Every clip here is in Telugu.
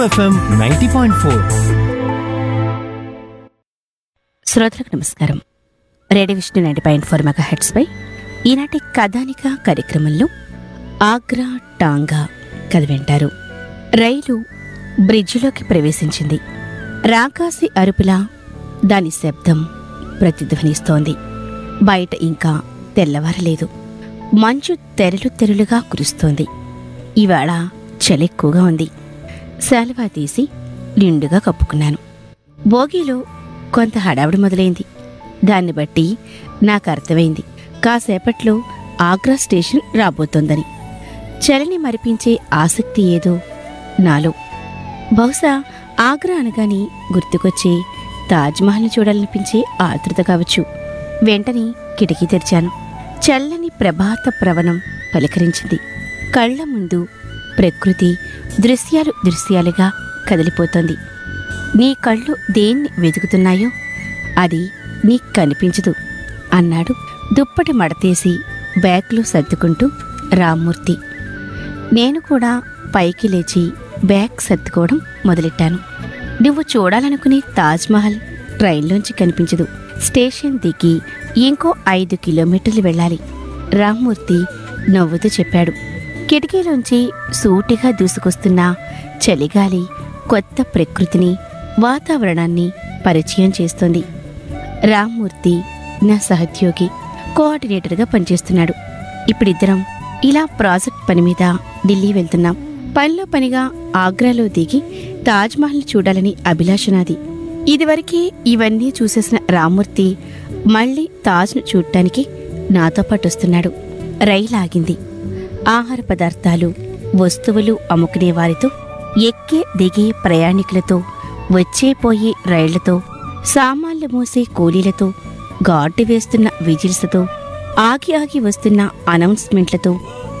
ఎఫ్ఎం నైంటీ పాయింట్ ఫోర్ శ్రోతలకు నమస్కారం radio Vishnu ninety point four megahertz పై ఈనాటి కథానిక కార్యక్రమంలో ఆగ్రా టాంగా కథ వింటారు రైలు బ్రిడ్జిలోకి ప్రవేశించింది రాకాసి అరుపులా దాని శబ్దం ప్రతిధ్వనిస్తోంది బయట ఇంకా తెల్లవారలేదు మంచు తెరలు తెరలుగా కురుస్తోంది ఇవాళ చలి ఎక్కువగా ఉంది శాలువా తీసి నిండుగా కప్పుకున్నాను బోగీలో కొంత హడావిడి మొదలైంది దాన్ని బట్టి నాకు అర్థమైంది కాసేపట్లో ఆగ్రా స్టేషన్ రాబోతోందని చలిని మరిపించే ఆసక్తి ఏదో నాలో బహుశా ఆగ్రా అనగానే గుర్తుకొచ్చే తాజ్మహల్ని చూడాలనిపించే ఆతృత కావచ్చు వెంటనే కిటికీ తెరిచాను చల్లని ప్రభాత ప్రవణం పలకరించింది కళ్ళ ముందు ప్రకృతి దృశ్యాలు దృశ్యాలుగా కదిలిపోతోంది నీ కళ్ళు దేన్ని వెతుకుతున్నాయో అది నీకు కనిపించదు అన్నాడు దుప్పటి మడతేసి బ్యాగ్లో సర్దుకుంటూ రామ్మూర్తి నేను కూడా పైకి లేచి బ్యాగ్ సర్దుకోవడం మొదలెట్టాను నువ్వు చూడాలనుకునే తాజ్మహల్ ట్రైన్లోంచి కనిపించదు స్టేషన్ దిగి ఇంకో ఐదు కిలోమీటర్లు వెళ్ళాలి రామ్మూర్తి నవ్వుతూ చెప్పాడు కిటికీలోంచి సూటిగా దూసుకొస్తున్న చలిగాలి కొత్త ప్రకృతిని వాతావరణాన్ని పరిచయం చేస్తోంది రామ్మూర్తి నా సహోద్యోగి కోఆర్డినేటర్గా పనిచేస్తున్నాడు ఇప్పుడిద్దరం ఇలా ప్రాజెక్ట్ పని మీద ఢిల్లీ వెళ్తున్నాం పనిలో పనిగా ఆగ్రాలో దిగి తాజ్మహల్ చూడాలని అభిలాష నాది ఇదివరకే ఇవన్నీ చూసేసిన రామ్మూర్తి మళ్ళీ తాజ్ను చూడటానికి నాతో పాటు వస్తున్నాడు రైలు ఆగింది ఆహార పదార్థాలు వస్తువులు అమ్ముకునే వారితో ఎక్కే దిగే ప్రయాణికులతో వచ్చే పోయే రైళ్లతో సామాన్లు మోసే కూలీలతో గార్డు వేస్తున్న విజిల్స్తో ఆగి ఆగి వస్తున్న అనౌన్స్మెంట్లతో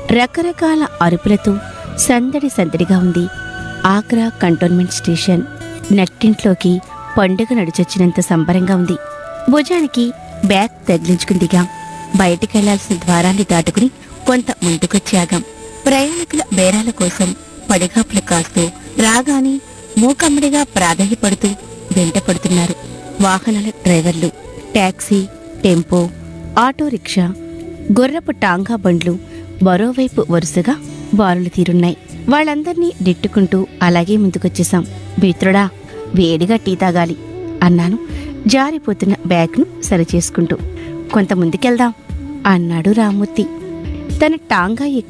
రకరకాల అరుపులతో సందడి సందడిగా ఉంది ఆగ్రా కంటోన్మెంట్ స్టేషన్ నట్టింట్లోకి పండుగ నడిచొచ్చినంత సంబరంగా ఉంది భుజానికి బ్యాగ్ తగిలించుకుందిగా బయటికెళ్లాల్సిన ద్వారాన్ని దాటుకుని కొంత ముందుకొచ్చాగాం ప్రయాణికుల బేరాల కోసం పడిగాపులు కాస్తూ రాగానే మూకమ్మడిగా ప్రాధాన్యపడుతూ వెంటపడుతున్నారు వాహనాల డ్రైవర్లు టాక్సీ టెంపో ఆటో రిక్షా గుర్రపు టాంగా బండ్లు మరోవైపు వరుసగా బారులు తీరున్నాయి వాళ్ళందర్నీ నెట్టుకుంటూ అలాగే ముందుకొచ్చేశాం మిత్రుడా వేడిగా టీ తాగాలి అన్నాను జారిపోతున్న బ్యాగ్ను సరిచేసుకుంటూ కొంత ముందుకెళ్దాం అన్నాడు రామూర్తి తన టాంగా